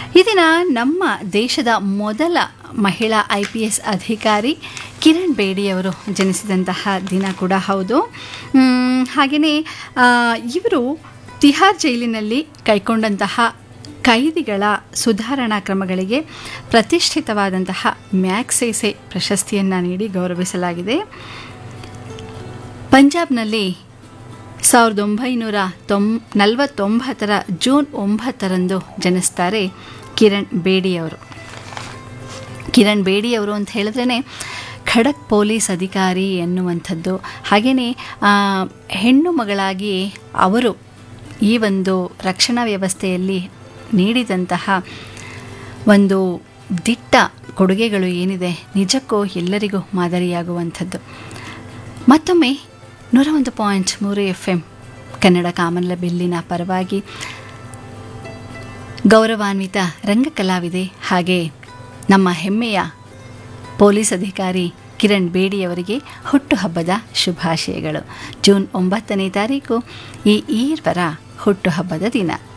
ಈ ದಿನ ನಮ್ಮ ದೇಶದ ಮೊದಲ ಮಹಿಳಾ ಐ ಪಿ ಎಸ್ ಅಧಿಕಾರಿ ಕಿರಣ್ ಬೇಡಿಯವರು ಜನಿಸಿದಂತಹ ದಿನ ಕೂಡ ಹೌದು ಹಾಗೆಯೇ ಇವರು ತಿಹಾರ್ ಜೈಲಿನಲ್ಲಿ ಕೈಗೊಂಡಂತಹ ಕೈದಿಗಳ ಸುಧಾರಣಾ ಕ್ರಮಗಳಿಗೆ ಪ್ರತಿಷ್ಠಿತವಾದಂತಹ ಮ್ಯಾಕ್ಸೇಸೆ ಪ್ರಶಸ್ತಿಯನ್ನು ನೀಡಿ ಗೌರವಿಸಲಾಗಿದೆ ಪಂಜಾಬ್ನಲ್ಲಿ ಸಾವಿರದ ಒಂಬೈನೂರ ತೊಂ ನಲವತ್ತೊಂಬತ್ತರ ಜೂನ್ ಒಂಬತ್ತರಂದು ಜನಿಸ್ತಾರೆ ಕಿರಣ್ ಬೇಡಿಯವರು ಕಿರಣ್ ಬೇಡಿಯವರು ಅಂತ ಹೇಳಿದ್ರೇ ಖಡಕ್ ಪೊಲೀಸ್ ಅಧಿಕಾರಿ ಎನ್ನುವಂಥದ್ದು ಹಾಗೆಯೇ ಹೆಣ್ಣು ಮಗಳಾಗಿ ಅವರು ಈ ಒಂದು ರಕ್ಷಣಾ ವ್ಯವಸ್ಥೆಯಲ್ಲಿ ನೀಡಿದಂತಹ ಒಂದು ದಿಟ್ಟ ಕೊಡುಗೆಗಳು ಏನಿದೆ ನಿಜಕ್ಕೂ ಎಲ್ಲರಿಗೂ ಮಾದರಿಯಾಗುವಂಥದ್ದು ಮತ್ತೊಮ್ಮೆ ನೂರ ಒಂದು ಪಾಯಿಂಟ್ ಮೂರು ಎಫ್ ಎಮ್ ಕನ್ನಡ ಕಾಮನ್ಲ ಬೆಲ್ಲಿನ ಪರವಾಗಿ ಗೌರವಾನ್ವಿತ ರಂಗಕಲಾವಿದೆ ಹಾಗೆ ನಮ್ಮ ಹೆಮ್ಮೆಯ ಪೊಲೀಸ್ ಅಧಿಕಾರಿ ಕಿರಣ್ ಬೇಡಿಯವರಿಗೆ ಹುಟ್ಟುಹಬ್ಬದ ಶುಭಾಶಯಗಳು ಜೂನ್ ಒಂಬತ್ತನೇ ತಾರೀಕು ಈ ಈರ್ವರ ಹುಟ್ಟುಹಬ್ಬದ ದಿನ